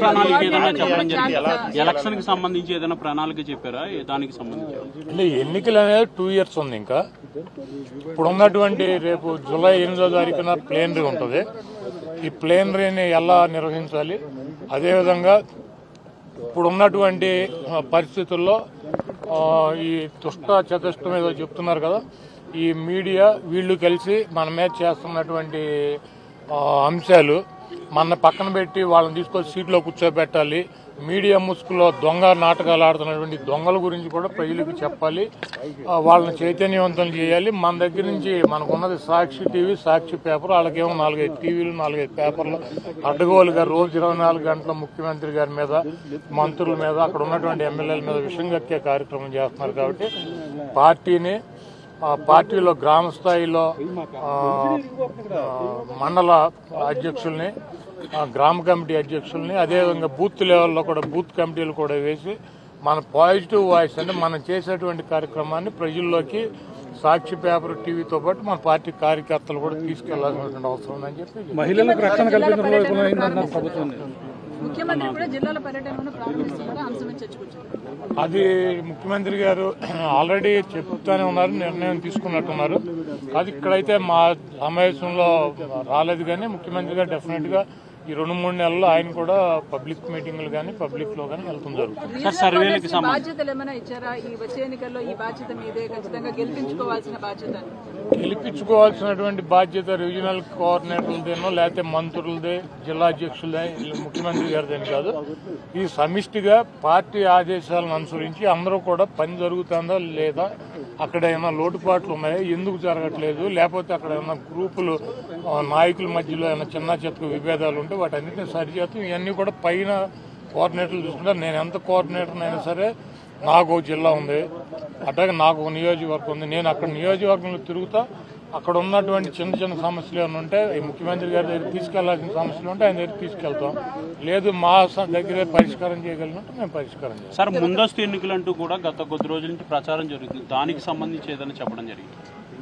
ప్రణాళిక ఏదైనా ఎలా చెప్పడం చేయాలి? ఎలా జరిగింది ఎలక్షన్ కి సంబంధించి ఏదైనా ప్రణాళిక చెప్పారా ఏ దానికి సంబంధించి అంటే ఎన్నికలు అనేది టూ ఇయర్స్ ఉంది ఇంకా ఇప్పుడు ఉన్నటువంటి రేపు జూలై ఎనిమిదో తారీఖున ప్లేనరీ ఉంటుంది ఈ ప్లేనరీని ఎలా నిర్వహించాలి అదేవిధంగా ఇప్పుడు ఉన్నటువంటి ఆ, పరిస్థితుల్లో ఆ, ఈ దుష్ట చతుష్టం ఏదో చెప్తున్నారు కదా ఈ మీడియా వీళ్ళు కలిసి మన మీద చేస్తున్నటువంటి ఆ, అంశాలు మన పక్కన పెట్టి వాళ్ళని తీసుకొచ్చి సీట్లో కూర్చోబెట్టాలి మీడియా ముసుగులో దొంగ నాటకాలు ఆడుతున్నటువంటి దొంగల గురించి కూడా ప్రజలకు చెప్పాలి ఆ, వాళ్ళని చైతన్యవంతం చేయాలి మన దగ్గర నుంచి మనకున్నది సాక్షి టీవీ సాక్షి పేపర్ వాళ్ళకేమో నాలుగైదు టీవీలు నాలుగైదు పేపర్లు అడ్డగోలుగా రోజు ఇరవై నాలుగు గంటల ముఖ్యమంత్రి గారి మీద మంత్రుల మీద అక్కడ ఉన్నటువంటి ఎమ్మెల్యేల మీద విషం కక్కే కార్యక్రమం చేస్తున్నారు కాబట్టి పార్టీని ఆ పార్టీలో గ్రామ స్థాయిలో ఆ, ఆ, మండల అధ్యక్షుల్ని ఆ, గ్రామ కమిటీ అధ్యక్షుల్ని అదేవిధంగా బూత్ లెవెల్లో కూడా బూత్ కమిటీలు కూడా వేసి మన పాజిటివ్ వాయిస్ అంటే మనం చేసేటువంటి కార్యక్రమాన్ని ప్రజల్లోకి సాక్షి పేపర్ టీవీతో పాటు మన పార్టీ కార్యకర్తలు కూడా తీసుకెళ్లాల్సినటువంటి అవసరం ఉందని చెప్పి మహిళలకు రక్షణ కల్పించడంలో విఫలమైందన్నారు ప్రభుత్వం ముఖ్యమంత్రి కూడా జిల్లాల పర్యటనను ప్రారంభిస్తున్నారు అంశమే చర్చకొచ్చారు అది ముఖ్యమంత్రి గారు ఆల్రెడీ చెప్తానే ఉన్నారు నిర్ణయం తీసుకున్నట్టున్నారు అది ఇక్కడైతే మా సమావేశంలో రాలేదు కానీ ముఖ్యమంత్రి గారు డెఫినెట్ గా ఈ రెండు మూడు నెలల్లో ఆయన కూడా పబ్లిక్ మీటింగ్లు కానీ పబ్లిక్ లో కానీ వెళ్తుంది జరుగుతుంది సార్ సర్వేలకి ఈ బాధ్యతలు ఏమైనా ఇచ్చారా ఈ వచ్చే ఎన్నికల్లో ఈ బాధ్యత మీదే ఖచ్చితంగా గెలిపించుకోవాల్సిన బాధ్యత అని. గెలిపించుకోవాల్సినటువంటి బాధ్యత రీజనల్ కోఆర్డినేటర్లదేనో లేకపోతే మంత్రులదే జిల్లా అధ్యక్షులదే వీళ్ళు ముఖ్యమంత్రి గారిదేని కాదు ఈ సమిష్టిగా పార్టీ ఆదేశాలను అనుసరించి అందరూ కూడా పని జరుగుతుందా లేదా అక్కడ ఏమైనా లోటుపాట్లు ఉన్నాయా ఎందుకు జరగట్లేదు లేకపోతే అక్కడ ఏమైనా గ్రూపులు ఆ, నాయకుల మధ్యలో ఏమైనా చిన్న చెత్త విభేదాలు ఉంటే వాటన్నిటిని సరిచేస్తాం ఇవన్నీ కూడా పైన కోఆర్డినేటర్లు చూసుకుంటారు నేను ఎంత కోఆర్డినేటర్ అయినా సరే నాకు ఒక జిల్లా ఉంది అట్లాగే నాకు ఒక నియోజకవర్గం ఉంది నేను అక్కడ నియోజకవర్గంలో తిరుగుతా అక్కడ ఉన్నటువంటి చిన్న చిన్న సమస్యలు ఏమైనా ఉంటే ఈ ముఖ్యమంత్రి గారి దగ్గర తీసుకెళ్లాల్సిన సమస్యలు ఉంటే ఆయన దగ్గర తీసుకెళ్తాం లేదు మా స- దగ్గరే పరిష్కారం చేయగలిగినట్టు మేము పరిష్కారం చేస్తాం సార్ ముందస్తు ఎన్నికలు అంటూ కూడా గత కొద్ది రోజుల నుంచి ప్రచారం జరుగుతుంది దానికి సంబంధించి ఏదైనా చెప్పడం జరిగింది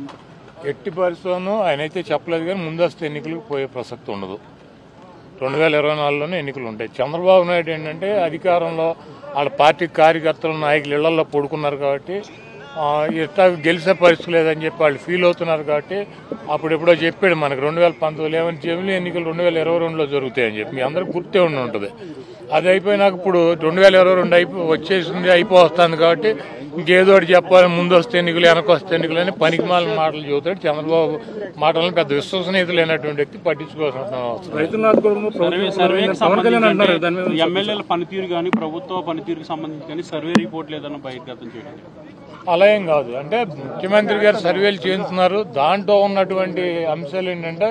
ఎట్టి పరిస్థితులను ఆయన అయితే చెప్పలేదు కానీ ముందస్తు ఎన్నికలకు పోయే ప్రసక్తి ఉండదు రెండు వేల ఇరవై నాలుగులోనే ఎన్నికలు ఉంటాయి చంద్రబాబు నాయుడు ఏంటంటే అధికారంలో వాళ్ళ పార్టీ కార్యకర్తలు నాయకులు ఇళ్లలో పడుకున్నారు కాబట్టి ఆ, ఇట్లా గెలిచే పరిస్థితి లేదని చెప్పి వాళ్ళు ఫీల్ అవుతున్నారు కాబట్టి అప్పుడు ఎప్పుడో చెప్పాడు మనకి రెండు వేల పంతొమ్మిది ఏమని జమిలీ ఎన్నికలు రెండు వేల ఇరవై రెండులో జరుగుతాయని చెప్పి మీ అందరికి గుర్తే ఉండి ఉంటుంది అది అయిపోయినాక ఇప్పుడు రెండు వేల ఇరవై రెండు అయిపో వచ్చేసింది అయిపోతుంది కాబట్టి ఇంకేదో ఒకటి చెప్పాలి ముందు వస్తే ఎన్నికలు వెనక వస్తే ఎన్నికలు అని పనికి మాలిన మాటలు చెబుతాడు చంద్రబాబు మాటలను పెద్ద విశ్వసనీయత లేనటువంటి వ్యక్తి పట్టించుకోవాల్సిన అవసరం లేదు. రైతుల ఆదుకోవడంలో సర్వే ప్రభుత్వం సర్వేకి పవన్ కళ్యాణ్ అంటున్నారు దాని మీద సంబంధించి ఎమ్మెల్యేల పనితీరు కానీ ప్రభుత్వ పనితీరుకు సంబంధించి కానీ సర్వే రిపోర్ట్లు ఏదైనా బహిర్గతం చేయడం అలా ఏం కాదు అంటే ముఖ్యమంత్రి గారు సర్వేలు చేస్తున్నారు దాంట్లో ఉన్నటువంటి అంశాలు ఏంటంటే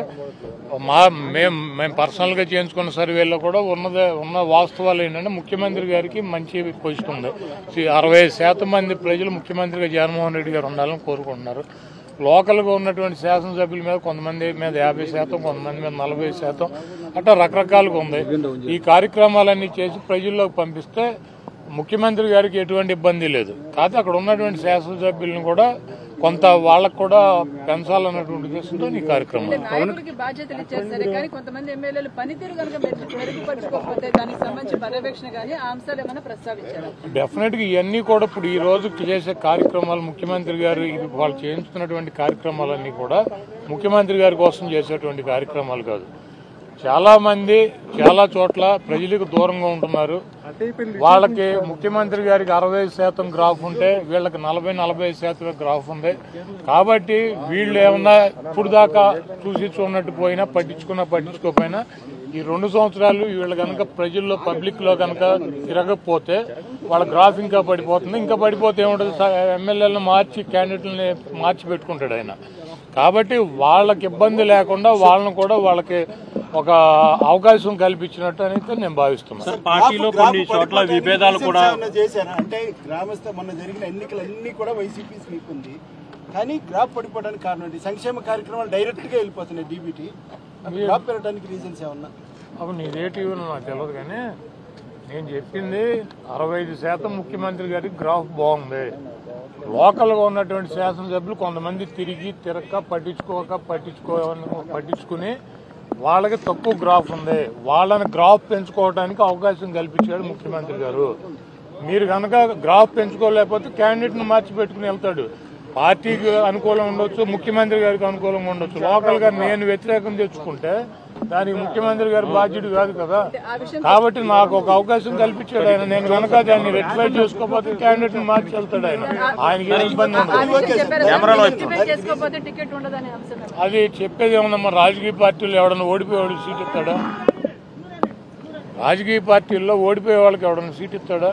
మా మేము మేము పర్సనల్ గా చేయించుకున్న సర్వేలో కూడా ఉన్నదే ఉన్న వాస్తవాలు ఏంటంటే ముఖ్యమంత్రి గారికి మంచి పొజిషన్ ఉంది సి- అరవై శాతం మంది ప్రజలు ముఖ్యమంత్రిగా జగన్మోహన్ రెడ్డి గారు ఉండాలని కోరుకుంటున్నారు లోకల్ గా ఉన్నటువంటి శాసనసభ్యుల మీద కొంతమంది మీద యాభై శాతం కొంతమంది మీద నలభై శాతం అట్లా రకరకాలుగా ఉంది ఈ కార్యక్రమాలన్నీ చేసి ప్రజల్లోకి పంపిస్తే ముఖ్యమంత్రి గారికి ఎటువంటి ఇబ్బంది లేదు కాకపోతే అక్కడ ఉన్నటువంటి శాసనసభ్యులను కూడా కొంత వాళ్ళకు కూడా పెంచాలన్నటువంటి ఉద్దేశంతో ఈ కార్యక్రమం నాయకులకి బాధ్యతలు ఇచ్చారు సరే కానీ కొంతమంది ఎమ్మెల్యేలు పనితీరు కనుక మెరుగు- మెరుగుపరుచుకోకపోతే దానికి సంబంధించి పర్యవేక్షణ కానీ ఆ అంశాలు ఏమైనా ప్రస్తావించారు డెఫినెట్ గా ఇవన్నీ కూడా ఇప్పుడు ఈ రోజు చేసే కార్యక్రమాలు ముఖ్యమంత్రి గారు ఇది వాళ్ళు చేయించుతున్నటువంటి కార్యక్రమాలన్నీ కూడా ముఖ్యమంత్రి గారి కోసం చేసేటువంటి కార్యక్రమాలు కాదు చాలా మంది చాలా చోట్ల ప్రజలకు దూరంగా ఉంటున్నారు వాళ్ళకి ముఖ్యమంత్రి గారికి అరవై శాతం గ్రాఫ్ ఉంటే వీళ్ళకి నలభై నలభై శాతం గ్రాఫ్ ఉంది కాబట్టి వీళ్ళు ఏమన్నా ఇప్పుడు దాకా చూసి చూడనట్టు పోయినా పట్టించుకున్నా పట్టించుకోకపోయినా ఈ రెండు సంవత్సరాలు వీళ్ళు కనుక ప్రజల్లో పబ్లిక్ లో కనుక తిరగకపోతే వాళ్ళ గ్రాఫ్ ఇంకా పడిపోతుంది ఇంకా పడిపోతే ఏముంటుంది ఎమ్మెల్యేలను మార్చి క్యాండిడేట్లని మార్చి పెట్టుకుంటాడు ఆయన కాబట్టి వాళ్ళకి ఇబ్బంది లేకుండా వాళ్ళని కూడా వాళ్ళకి ఒక అవకాశం కల్పించినట్టు అయితే నేను భావిస్తున్నాను సార్ పార్టీలో కొన్ని చోట్ల విభేదాలు కూడా ఏమైనా చేశారా అంటే గ్రామస్థ మొన్న జరిగిన ఎన్నికలన్నీ కూడా వైసీపీ స్వీప్ ఉంది కానీ గ్రాఫ్ పడిపోవడానికి కారణం ఏంటి సంక్షేమ కార్యక్రమాలు డైరెక్ట్ గా వెళ్ళిపోతున్నాయి డీబీటీ గ్రాఫ్ పెరగడానికి రీజన్స్ ఏమన్నా అప్పుడు నీ రేటివ్ నాకు తెలియదు కానీ నేను చెప్పింది అరవై ఐదు శాతం ముఖ్యమంత్రి గారికి గ్రాఫ్ బాగుంది లోకల్గా ఉన్నటువంటి శాసనసభ్యులు కొంతమంది తిరిగి తిరక్క పట్టించుకోక పట్టించుకో పట్టించుకుని వాళ్ళకి తక్కువ గ్రాఫ్ ఉంది వాళ్ళని గ్రాఫ్ పెంచుకోవడానికి అవకాశం కల్పించాడు ముఖ్యమంత్రి గారు మీరు కనుక గ్రాఫ్ పెంచుకోలేకపోతే క్యాండిడేట్ని మార్చి పెట్టుకుని వెళ్తాడు పార్టీకి అనుకూలం ఉండొచ్చు ముఖ్యమంత్రి గారికి అనుకూలంగా ఉండొచ్చు లోకల్ గా నేను వ్యతిరేకం తెచ్చుకుంటే దానికి ముఖ్యమంత్రి గారి బాధ్యుడు కాదు కదా ఆ విషయం కాబట్టి నాకు ఒక అవకాశం కల్పించాడు ఆయన నేను కనుక దాన్ని రెక్టిఫై చేసుకోకపోతే క్యాండిడేట్ ని మార్చి వెళ్తాడు ఆయన ఆయనకి ఏం ఇబ్బంది ఆ ఉండదు విషయం చెప్పారు రెక్టిఫై చేసుకోకపోతే టికెట్ ఉండదనే అంశం అది చెప్పేది ఏమన్నా రాజకీయ పార్టీలు ఎవడన్నా ఓడిపోయేవాడు సీట్ ఇస్తాడా రాజకీయ పార్టీల్లో ఓడిపోయే వాళ్ళకి ఎవడన్నా సీట్ ఇస్తాడా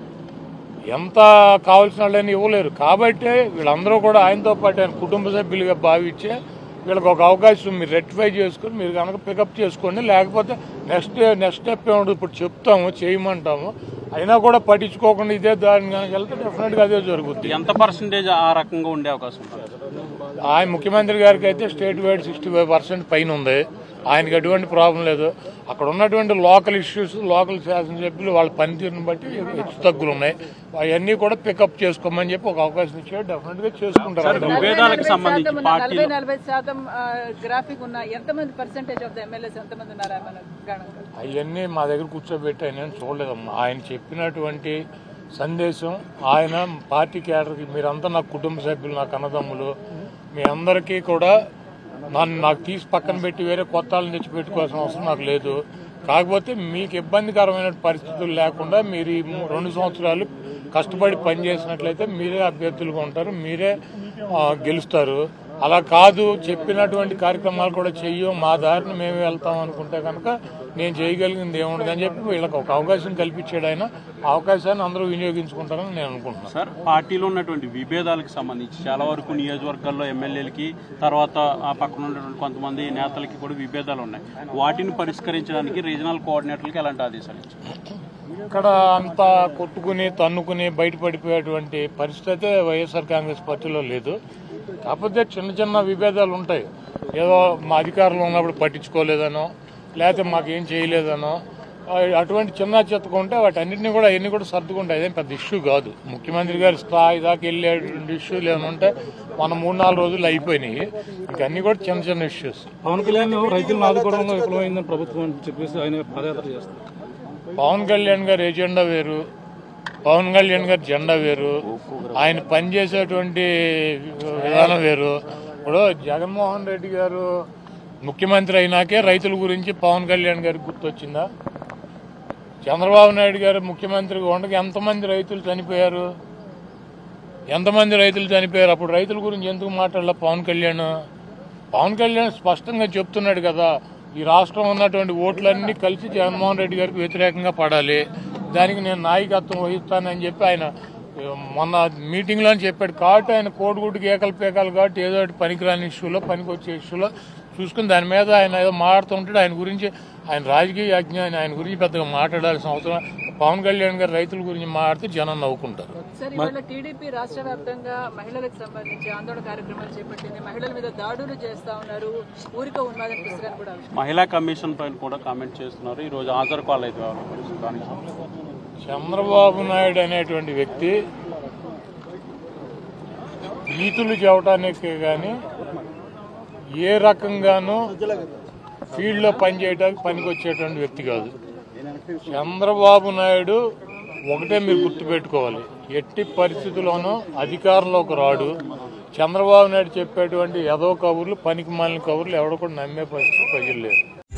ఎంత కావాల్సిన వాళ్ళని ఇవ్వలేరు కాబట్టి వీళ్ళందరూ కూడా ఆయనతో పాటు ఆయన కుటుంబ సభ్యులుగా భావించే వీళ్ళకి ఒక అవకాశం మీరు రెక్టిఫై చేసుకొని మీరు కనుక పికప్ చేసుకోండి లేకపోతే నెక్స్ట్ నెక్స్ట్ స్టెప్ ఏముంటుంది ఇప్పుడు చెప్తాము చేయమంటాము అయినా కూడా పట్టించుకోకుండా ఇదే దాని కనుక వెళ్తే డెఫినెట్గా అదే జరుగుతుంది ఎంత పర్సంటేజ్ ఆ రకంగా ఉండే అవకాశం ఉంది ఆయన ముఖ్యమంత్రి గారికి అయితే state wide sixty five percent పైన ఉంది ఆయనకి ఎటువంటి ప్రాబ్లం లేదు అక్కడ ఉన్నటువంటి లోకల్ ఇష్యూస్ లోకల్ శాసనసభ్యులు వాళ్ళ పనితీరుని బట్టి హెచ్చు తగ్గులు ఉన్నాయి అవన్నీ కూడా పికప్ చేసుకోమని చెప్పి ఒక అవకాశం ఇచ్చారు డెఫినెట్ గా చేసుకుంటారు విభేదాలకు సంబంధించి నలభై పార్టీలో నలభై శాతం గ్రాఫిక్ ఉన్న ఎంతమంది పర్సెంటేజ్ ఆఫ్ ద ఎమ్మెల్యేస్ ఎంతమంది ఉన్నారు మన గణంగా అవన్నీ మా దగ్గర కూర్చోబెట్టి ఆయన ఏం చూడలేదమ్మా ఆయన చెప్పినటువంటి సందేశం ఆయన పార్టీ క్యాడర్కి మీరంతా నా కుటుంబ సభ్యులు నా కన్నదమ్ములు మీ అందరికీ కూడా నన్ను నాకు తీసి పక్కన పెట్టి వేరే కొత్త వాళ్ళని తెచ్చి పెట్టుకోవాల్సిన అవసరం నాకు లేదు కాకపోతే మీకు ఇబ్బందికరమైన పరిస్థితులు లేకుండా మీరు ఈ మూ- రెండు సంవత్సరాలు కష్టపడి పనిచేసినట్లయితే మీరే అభ్యర్థులుగా ఉంటారు మీరే ఆ, గెలుస్తారు అలా కాదు చెప్పినటువంటి కార్యక్రమాలు కూడా చెయ్యం మా దారిని మేము వెళ్తాం అనుకుంటే కనుక నేను చేయగలిగింది ఏముండదు అని చెప్పి వీళ్ళకి ఒక అవకాశం కల్పించాడు ఆయన ఆ అవకాశాన్ని అందరూ వినియోగించుకుంటారని నేను అనుకుంటున్నాను సార్ పార్టీలో ఉన్నటువంటి విభేదాలకు సంబంధించి చాలా వరకు నియోజకవర్గాల్లో ఎమ్మెల్యేలకి తర్వాత ఆ పక్కన ఉన్నటువంటి కొంతమంది నేతలకి కూడా విభేదాలు ఉన్నాయి వాటిని పరిష్కరించడానికి రీజనల్ కోఆర్డినేటర్లకి ఎలాంటి ఆదేశాలు ఇచ్చారు ఇక్కడ అంతా కొట్టుకుని తన్నుకుని బయటపడిపోయేటువంటి పరిస్థితి అయితే వైఎస్ఆర్ కాంగ్రెస్ పార్టీలో లేదు కాకపోతే చిన్న చిన్న విభేదాలు ఉంటాయి ఏదో మా అధికారంలో ఉన్నప్పుడు పట్టించుకోలేదనో లేకపోతే మాకేం చేయలేదనో ఆ, అటువంటి చిన్న చెత్తగా ఉంటే వాటి అన్నింటినీ కూడా అవన్నీ కూడా సర్దుకుంటాయి అదేం పెద్ద ఇష్యూ కాదు ముఖ్యమంత్రి గారి స్థాయి దాకా వెళ్ళేటువంటి ఇష్యూలు ఏమైనా ఉంటే మన మూడు నాలుగు రోజులు అయిపోయినాయి ఇంకా అన్ని కూడా చిన్న చిన్న ఇష్యూస్ పవన్ కళ్యాణ్ రైతులను ఆదుకోవడంలో విఫలమైందని ప్రభుత్వం అని చెప్పేసి ఆయన పదయాత్ర చేస్తారు పవన్ కళ్యాణ్ గారి ఎజెండా వేరు పవన్ కళ్యాణ్ గారి జెండా వేరు ఆయన పనిచేసేటువంటి విధానం వేరు ఇప్పుడు జగన్మోహన్ రెడ్డి గారు ముఖ్యమంత్రి అయినాకే రైతుల గురించి పవన్ కళ్యాణ్ గారికి గుర్తొచ్చిందా చంద్రబాబు నాయుడు గారు ముఖ్యమంత్రిగా ఉండగా ఎంతమంది రైతులు చనిపోయారు ఎంతమంది రైతులు చనిపోయారు అప్పుడు రైతుల గురించి ఎందుకు మాట్లాడాల పవన్ కళ్యాణ్ పవన్ కళ్యాణ్ స్పష్టంగా చెప్తున్నాడు కదా ఈ రాష్ట్రం ఉన్నటువంటి ఓట్లన్నీ కలిసి జగన్మోహన్ రెడ్డి గారికి వ్యతిరేకంగా పడాలి దానికి నేను నాయకత్వం వహిస్తానని చెప్పి ఆయన ఆ, మొన్న మీటింగ్లో చెప్పాడు కాబట్టి ఆయన కోడిగుడ్డుకి ఏకలు పేకాలు కాబట్టి ఏదో ఒకటి పనికిరాని ఇష్యూలో పనికి వచ్చే ఇష్యూలో చూసుకుని దాని మీద ఆయన ఏదో మాట్లాడుతుంటాడు ఆయన గురించి ఆయన రాజకీయ అజ్ఞాని ఆయన గురించి పెద్దగా మాట్లాడాల్సిన అవసరం పవన్ కళ్యాణ్ గారు రైతుల గురించి మాట్లాడితే జనం నవ్వుకుంటారు సార్ ఇవాళ టీడీపీ రాష్ట్ర వ్యాప్తంగా మహిళలకు సంబంధించి ఆందోళన కార్యక్రమాలు చేపట్టింది మహిళల మీద దాడులు చేస్తా ఉన్నారు ఊరిక ఉన్మాదం పుస్తకాన్ని కూడా ఆవిష్కరించారు. మహిళా కమిషన్ పైన కూడా కామెంట్ చేస్తున్నారు ఈ రోజు హాజరు కాల్ అయితే దానికి సంబంధించి. చంద్రబాబు నాయుడు అనేటువంటి వ్యక్తి నీతులు చెప్పడానికి కానీ ఏ రకంగానూ ఫీల్డ్లో పనిచేయడానికి పనికి వచ్చేటువంటి వ్యక్తి కాదు చంద్రబాబు నాయుడు ఒకటే మీరు గుర్తుపెట్టుకోవాలి ఎట్టి పరిస్థితుల్లోనూ అధికారంలోకి రాడు చంద్రబాబు నాయుడు చెప్పేటువంటి ఏదో కబుర్లు పనికి మాలిన కబుర్లు ఎవడో కూడా నమ్మే పరిస్థితి ప్రజలు లేరు